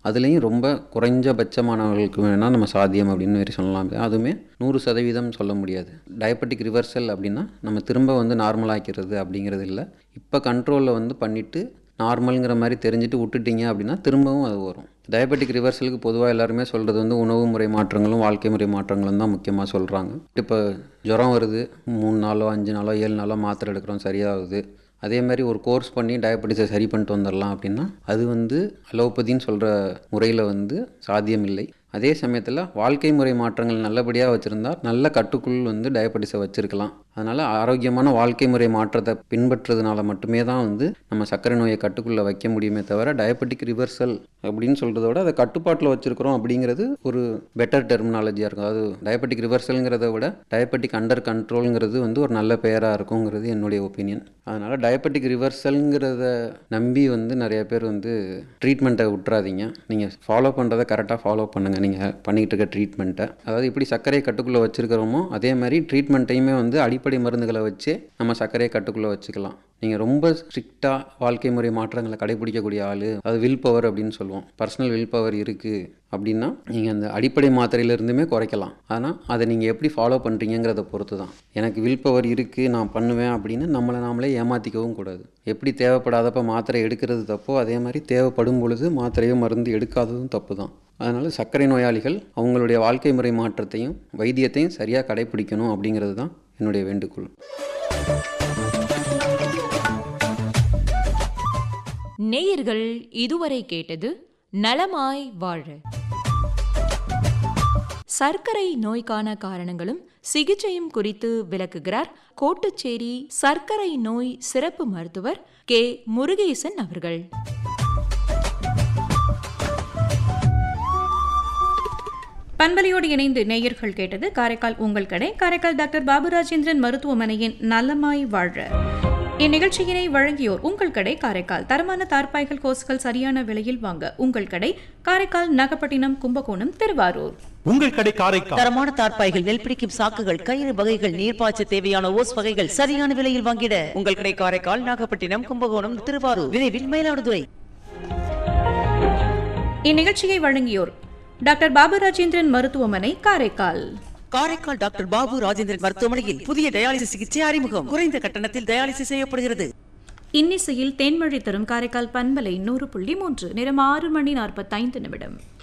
அதுலேயும் ரொம்ப குறைஞ்சபட்சமானவர்களுக்கு வேணால் நம்ம சாத்தியம் அப்படின்னு மாதிரி சொல்லலாம் அதுவுமே நூறு சதவீதம் சொல்ல முடியாது டயபெட்டிக் ரிவர்சல் அப்படின்னா நம்ம திரும்ப வந்து நார்மலாக்கிறது அப்படிங்கிறது இல்லை இப்போ கண்ட்ரோலில் வந்து பண்ணிவிட்டு நார்மலுங்கிற மாதிரி தெரிஞ்சுட்டு விட்டுட்டீங்க அப்படின்னா திரும்பவும் அது வரும் டயபெட்டிக் ரிவர்சலுக்கு பொதுவாக எல்லாருமே சொல்கிறது வந்து உணவு முறை மாற்றங்களும் வாழ்க்கை முறை மாற்றங்களும் தான் முக்கியமாக சொல்கிறாங்க இப்போ ஜுரம் வருது மூணு நாளோ அஞ்சு நாளோ ஏழு நாளோ மாத்திரை எடுக்கிறோம் சரியாகுது அதே மாதிரி ஒரு கோர்ஸ் பண்ணி டயபெட்டிஸை சரி பண்ணிட்டு வந்துடலாம் அப்படின்னா அது வந்து அலோபதின்னு சொல்கிற முறையில் வந்து சாத்தியமில்லை அதே சமயத்தில் வாழ்க்கை முறை மாற்றங்கள் நல்லபடியாக வச்சுருந்தா நல்ல கட்டுக்குள் வந்து டயபெட்டிஸை வச்சுருக்கலாம் அதனால் ஆரோக்கியமான வாழ்க்கை முறை மாற்றத்தை பின்பற்றுறதுனால மட்டுமே தான் வந்து நம்ம சர்க்கரை நோயை கட்டுக்குள்ளே வைக்க முடியுமே தவிர டயபெட்டிக் ரிவர்சல் அப்படின்னு சொல்கிறத விட அதை கட்டுப்பாட்டில் வச்சுருக்கிறோம் அப்படிங்கிறது ஒரு பெட்டர் டெர்மினாலஜியாக இருக்கும் அதாவது டயபெட்டிக் ரிவர்சல்ங்கிறத விட டயபெட்டிக் அண்டர் கண்ட்ரோலுங்கிறது வந்து ஒரு நல்ல பெயராக இருக்குங்கிறது என்னுடைய ஒப்பீனியன் அதனால் டயபெட்டிக் ரிவர்சல்ங்கிறத நம்பி வந்து நிறைய பேர் வந்து ட்ரீட்மெண்ட்டை விட்றாதீங்க நீங்கள் ஃபாலோ பண்ணுறதை கரெக்டாக ஃபாலோ பண்ணுங்கள் நீங்கள் பண்ணிகிட்டு இருக்க ட்ரீட்மெண்ட்டை அதாவது எப்படி சர்க்கரையை கட்டுக்குள்ளே வச்சுருக்கிறோமோ அதே மாதிரி ட்ரீட்மெண்ட்டையுமே வந்து அடிப்படை மருந்துகளை வச்சு நம்ம சர்க்கரையை கட்டுக்குள்ளே வச்சுக்கலாம் நீங்கள் ரொம்ப ஸ்ட்ரிக்டாக வாழ்க்கை முறை மாற்றங்களை கடைபிடிக்கக்கூடிய ஆள் அது வில் பவர் அப்படின்னு சொல்லுவோம் பர்சனல் வில் பவர் இருக்குது அப்படின்னா நீங்கள் அந்த அடிப்படை மாத்திரையிலிருந்துமே குறைக்கலாம் ஆனால் அதை நீங்கள் எப்படி ஃபாலோ பண்ணுறீங்கிறத பொறுத்து தான் எனக்கு வில் பவர் இருக்குது நான் பண்ணுவேன் அப்படின்னு நம்மளை நாமளே ஏமாற்றிக்கவும் கூடாது எப்படி தேவைப்படாதப்ப மாத்திரை எடுக்கிறது தப்போ அதே மாதிரி தேவைப்படும் பொழுது மாத்திரையோ மருந்து எடுக்காததும் தப்பு தான் அதனால் சர்க்கரை நோயாளிகள் அவங்களுடைய வாழ்க்கை முறை மாற்றத்தையும் வைத்தியத்தையும் சரியாக கடைபிடிக்கணும் அப்படிங்கிறது தான் என்னுடைய வேண்டுகோள் நேயர்கள் இதுவரை கேட்டது நலமாய் வாழ சர்க்கரை நோய்க்கான காரணங்களும் சிகிச்சையும் குறித்து விளக்குகிறார் கோட்டுச்சேரி சர்க்கரை நோய் சிறப்பு மருத்துவர் கே முருகேசன் அவர்கள் பண்பலையோடு இணைந்து நேயர்கள் கேட்டது காரைக்கால் உங்கள் கடை காரைக்கால் டாக்டர் பாபு ராஜேந்திரன் மருத்துவமனையின் நலமாய் வாழ இந்நிகழ்ச்சியினை வழங்கியோர் உங்கள் கடை காரைக்கால் தரமான தார்பாய்கள் கோஸ்கள் சரியான விலையில் வாங்க உங்கள் கடை காரைக்கால் நாகப்பட்டினம் கும்பகோணம் திருவாரூர் உங்கள் கடை காரைக்கால் தரமான தார்ப்பாய்கள் நெல் பிடிக்கும் சாக்குகள் கயிறு வகைகள் நீர்ப்பாய்ச்ச தேவையான ஓஸ் வகைகள் சரியான விலையில் வாங்கிட உங்கள் கடை காரைக்கால் நாகப்பட்டினம் கும்பகோணம் திருவாரூர் விரைவில் மயிலாடுதுறை இந்நிகழ்ச்சியை வழங்கியோர் டாக்டர் பாபு ராஜேந்திரன் மருத்துவமனை காரைக்கால் காரைக்கால் டாக்டர் பாபு ராஜேந்திரன் மருத்துவமனையில் புதிய டயாலிசிஸ் சிகிச்சை அறிமுகம் குறைந்த கட்டணத்தில் டயாலிசிஸ் செய்யப்படுகிறது இன்னிசையில் தேன்மழை தரும் காரைக்கால் பண்பலை நூறு புள்ளி மூன்று நிறம் ஆறு மணி நாற்பத்தைந்து நிமிடம்